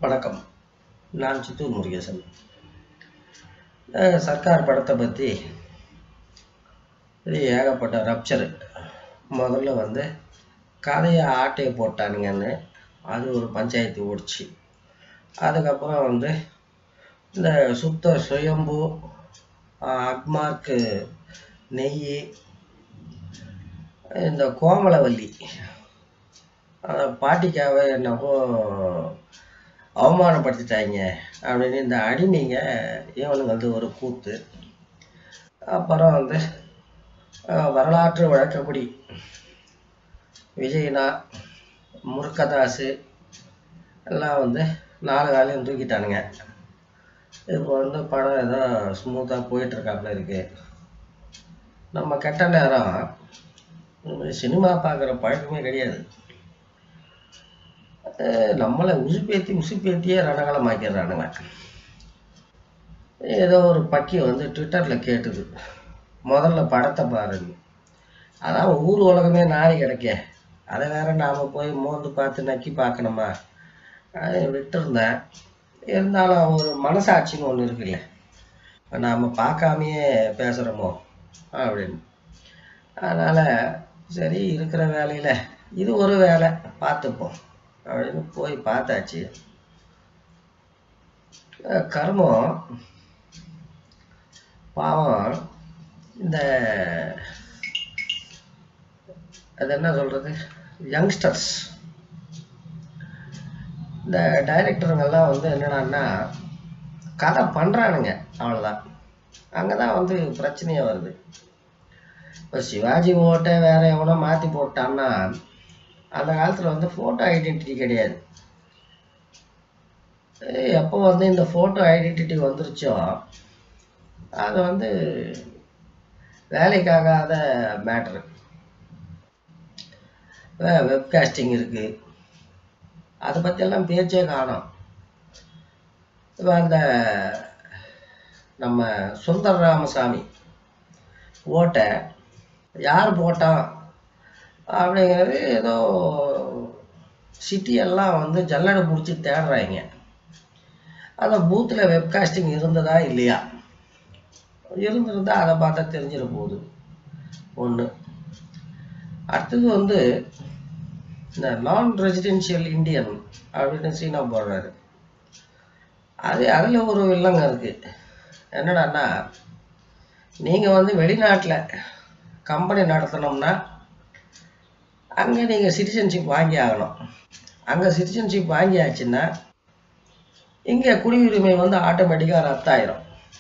வணக்கம் நான் சித்தூர் முருகேசன் அஹ் சர்க்கார் படத்தை பற்றி இது ஏகப்பட்ட ரப்சரு முதல்ல வந்து கதையை ஆட்டையை போட்டானுங்கன்னு அது ஒரு பஞ்சாயத்து ஓடிச்சு அதுக்கப்புறம் வந்து இந்த சுத்த சுயம்பு அஹ் அக்மார்க்கு நெய் இந்த கோமலவல்லி அஹ் பாட்டிக்காவை என்னவோ அவமானப்படுத்திட்டாங்க அப்படின்னு இந்த அடிமைங்க இவனுங்க வந்து ஒரு கூத்து அப்புறம் வந்து அஹ் வரலாற்று வழக்கப்படி விஜயனா முருக்கதாசு எல்லாம் வந்து நாலு காலையும் தூக்கிட்டானுங்க இப்போ வந்து படம் ஏதோ ஸ்மூத்தாக போயிட்டுருக்காப்புல இருக்கு நம்ம கெட்ட நேரம் சினிமா பார்க்குற பழக்கமே கிடையாது அஹ் நம்மளை உசுப்பேத்தி உசுப்பேத்தியே ரணகலமாக்கிடுறானுங்க ஏதோ ஒரு பக்கி வந்து ட்விட்டரில் கேட்டுது முதல்ல படத்தை பாருங்க அதான் ஊர் உலகமே நாரி கிடைக்க அதை வேற நாம் போய் மோந்து பார்த்து நக்கி பார்க்கணுமா அது விட்டுருந்தேன் இருந்தாலும் ஒரு மனசாட்சின்னு ஒன்று இருக்குல்ல நாம் பார்க்காமையே பேசுகிறோமோ அப்படின்னு அதனால் சரி இருக்கிற வேலையில் இது ஒரு வேலை பார்த்துப்போம் அப்படின்னு போய் பார்த்தாச்சு அஹ் கர்மம் பாவம் இந்த அது என்ன சொல்கிறது யங்ஸ்டர்ஸ் இந்த டைரக்டருங்கெல்லாம் வந்து என்னடான்னா கதை பண்ணுறானுங்க அவ்வளோதான் அங்கே தான் வந்து பிரச்சனையே வருது இப்போ சிவாஜி ஓட்டை வேற எவனோ மாற்றி போட்டான்னா அந்த காலத்தில் வந்து ஃபோட்டோ ஐடென்டிட்டி கிடையாது ஏய், எப்போ வந்து இந்த ஃபோட்டோ ஐடென்டிட்டி வந்துருச்சோ அது வந்து வேலைக்காகாத மேட்ரு வெப்காஸ்டிங் இருக்குது அதை பற்றியெல்லாம் பேச்சே காணோம் இப்போ அந்த நம்ம சுந்தர ராமசாமி ஓட்டை யார் போட்டான் அப்படிங்கிறது ஏதோ சிட்டி எல்லாம் வந்து ஜல்லடை பிடிச்சி தேடுறாங்க அந்த பூத்தில் வெப்காஸ்டிங் இருந்ததா இல்லையா இருந்திருந்தா அதை பார்த்தா தெரிஞ்சிட போகுது ஒன்று அடுத்தது வந்து இந்த நான் ரெசிடென்ஷியல் இந்தியன் அப்படின்னு சீனா போடுறாரு அது அதில் ஒரு வில்லங்க இருக்குது என்னடான்னா நீங்கள் வந்து வெளிநாட்டில் கம்பெனி நடத்தணும்னா அங்கே நீங்கள் சிட்டிசன்ஷிப் வாங்கி ஆகணும் அங்கே சிட்டிசன்ஷிப் வாங்கியாச்சுன்னா இங்கே குடியுரிமை வந்து ஆட்டோமேட்டிக்காக ரத்தாயிரும்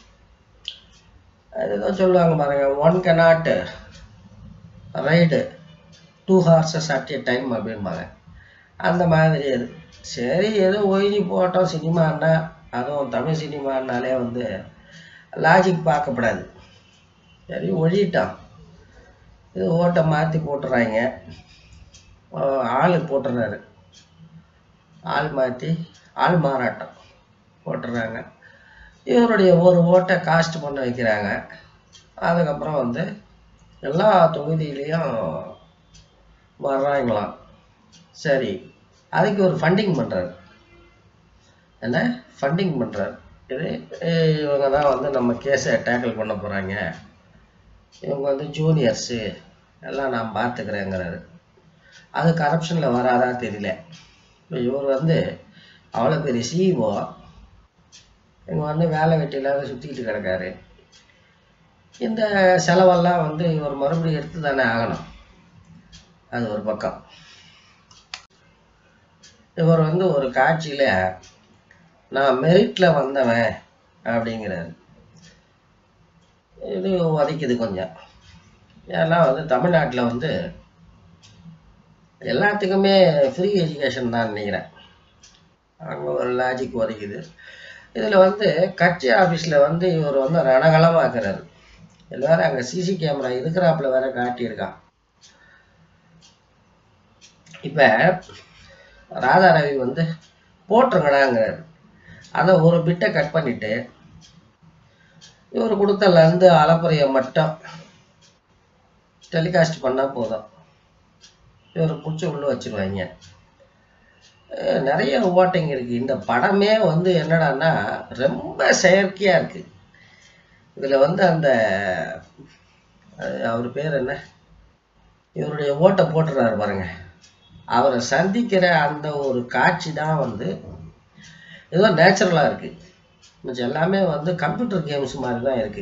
அது ஏதோ சொல்லுவாங்க பாருங்க one cannot ride two horses at a time அப்படிம்பாங்க அந்த மாதிரி அது சரி ஏதோ ஒய்னி போட்டோம் சினிமான்னா அதுவும் தமிழ் சினிமான்னாலே வந்து லாஜிக் பார்க்கப்படாது சரி ஒழிட்டான் இது ஓட்டை மாற்றி போட்டுறாங்க ஆள் போட்டுறாரு ஆள் மாற்றி ஆள் மாறாட்டம் போட்டுறாங்க இவருடைய ஒரு ஓட்டை காஸ்ட் பண்ண வைக்கிறாங்க அதுக்கப்புறம் வந்து எல்லா தொகுதியிலையும் வர்றாங்களாம் சரி அதுக்கு ஒரு ஃபண்டிங் பண்ணுறாரு என்ன ஃபண்டிங் பண்ணுறாரு இது அஹ் இவங்க தான் வந்து நம்ம கேஸை டேக்கிள் பண்ண போகிறாங்க இவங்க வந்து ஜூனியர்ஸு எல்லாம் நான் பார்த்துக்கிறேங்கிறாரு அது கரப்ஷனில் வராதா தெரியல இப்போ இவர் வந்து அவ்வளோ பெரிய சிஇஓ இவங்க வந்து வேலை வெட்டி இல்லாத சுற்றிக்கிட்டு கிடக்காரு இந்த செலவெல்லாம் வந்து இவர் மறுபடியும் எடுத்து தானே ஆகணும் அது ஒரு பக்கம் இவர் வந்து ஒரு காட்சியில் நான் மெரிட்டில் வந்தவன் அப்படிங்கிறாரு இது உதைக்குது கொஞ்சம் ஏன்னா வந்து தமிழ்நாட்டில் வந்து எல்லாத்துக்குமே ஃப்ரீ எஜுகேஷன் தான் நினைக்கிறேன் அங்கே ஒரு லாஜிக் உதைக்குது இதில் வந்து கட்சி ஆஃபீஸில் வந்து இவர் வந்து ரணகலமாக்குறாரு இதில் வேற அங்கே சிசி கேமரா இருக்கிறாப்புல வேற காட்டியிருக்கான் இப்போ ராதா ரவி வந்து போட்டுருங்கடாங்கிறாரு அதை ஒரு பிட்டை கட் பண்ணிட்டு இவர் கொடுத்த லந்து அலப்பறையை மட்டும் டெலிகாஸ்ட் பண்ணால் போதும் இவர் பிடிச்சி உள்ள வச்சிருவாங்க அஹ் நிறைய ஓட்டிங் இருக்கு இந்த படமே வந்து என்னடான்னா ரொம்ப செயற்கையா இருக்கு இதுல வந்து அந்த அஹ் அவர் பேர் என்ன இவருடைய ஓட்டை போட்டுறாரு பாருங்க அவரை சந்திக்கிற அந்த ஒரு காட்சி தான் வந்து ஏதோ நேச்சுரலாக இருக்கு மிச்சம் எல்லாமே வந்து கம்ப்யூட்டர் கேம்ஸ் மாதிரி தான் இருக்கு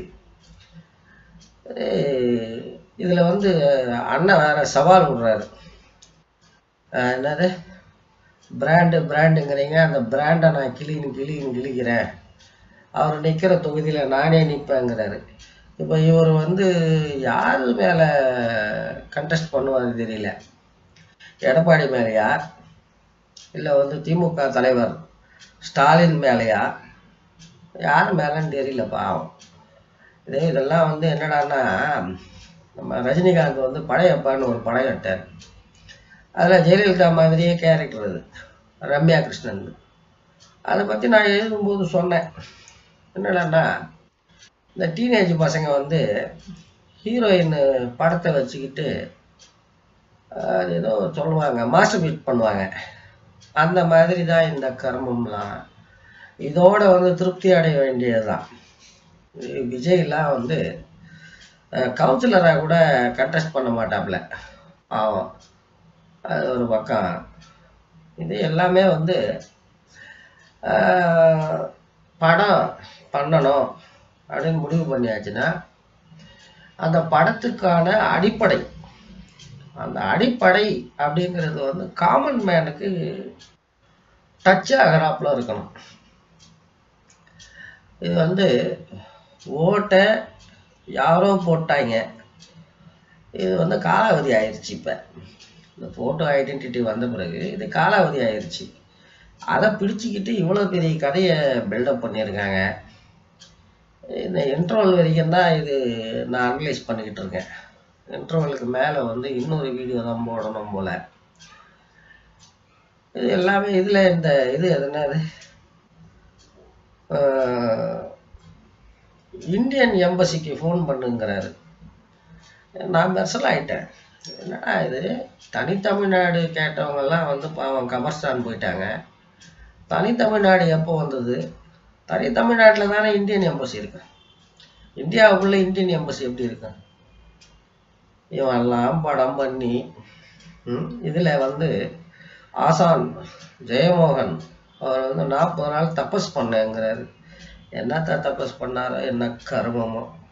அஹ் இதுல வந்து அண்ணன் வேற சவால் விடுறாரு அஹ் என்னது பிராண்டு பிராண்டுங்கிறீங்க அந்த பிராண்டை நான் கிளின்னு கிளின்னு கிழிக்கிறேன் அவர் நிற்கிற தொகுதியில் நானே நிற்பேங்கிறாரு இப்போ இவர் வந்து யார் மேலே கண்டெஸ்ட் பண்ணுவார் தெரியல எடப்பாடி மேலேயா இல்லை வந்து திமுக தலைவர் ஸ்டாலின் மேலேயா யார் மேலேன்னு தெரியல பாவம் இதே இதெல்லாம் வந்து என்னடான்னா நம்ம ரஜினிகாந்த் வந்து படையப்பான்னு ஒரு படம் எடுத்தார் அதில் ஜெயலலிதா மாதிரியே கேரக்டர் அது ரம்யா கிருஷ்ணன் அதை பற்றி நான் எழுதும்போது சொன்னேன் என்னடான்னா இந்த டீனேஜ் பசங்க வந்து ஹீரோயின் படத்தை வச்சுக்கிட்டு அது ஏதோ சொல்லுவாங்க மாஸ்டர் பீட் பண்ணுவாங்க அந்த மாதிரி தான் இந்த கர்மம்லாம் இதோட வந்து திருப்தி அடைய வேண்டியதுதான் விஜய்லாம் வந்து கவுன்சிலராக கூட கண்டெஸ்ட் பண்ண மாட்டாப்புல பாவம் அது ஒரு பக்கம் இது எல்லாமே வந்து ஆஹ், படம் பண்ணணும் அப்படின்னு முடிவு பண்ணியாச்சுன்னா அந்த படத்துக்கான அடிப்படை அந்த அடிப்படை அப்படிங்கிறது வந்து காமன் மேனுக்கு டச் ஆகிறாப்புல இருக்கணும் இது வந்து ஓட்டை யாரோ போட்டாங்க இது வந்து காலாவதி ஆயிடுச்சு இப்போ இந்த ஃபோட்டோ ஐடென்டிட்டி வந்த பிறகு இது காலாவதி ஆயிடுச்சு அதை பிடிச்சிக்கிட்டு இவ்வளோ பெரிய கதையை பில்டப் பண்ணியிருக்காங்க இந்த இன்டர்வல் வரைக்கும் தான் இது நான் அனலைஸ் பண்ணிக்கிட்டு இருக்கேன் இன்டர்வலுக்கு மேலே வந்து இன்னொரு வீடியோ தான் போடணும் போல் இது எல்லாமே இதில் இந்த இது அது என்னது ஆஹ், இந்தியன் எம்பசிக்கு ஃபோன் பண்ணுங்கிறாரு நான் மெர்சல் ஆயிட்டேன் என்னடா இது தனித்தமிழ்நாடு கேட்டவங்கெல்லாம் வந்து பாவம் கபர்ஸ்தான் போயிட்டாங்க தனித்தமிழ்நாடு எப்போ வந்தது தனித்தமிழ்நாட்டில் தானே இந்தியன் எம்பசி இருக்கு இந்தியாவுக்குள்ள இந்தியன் எம்பசி எப்படி இருக்கு இவெல்லாம் படம் பண்ணி ம், இதுல வந்து ஆசான் ஜெயமோகன் அவர் வந்து நாற்பது நாள் தபஸ் பண்ணேங்கிறாரு என்னத்த தபஸ் பண்ணாரோ என்ன கருமமோ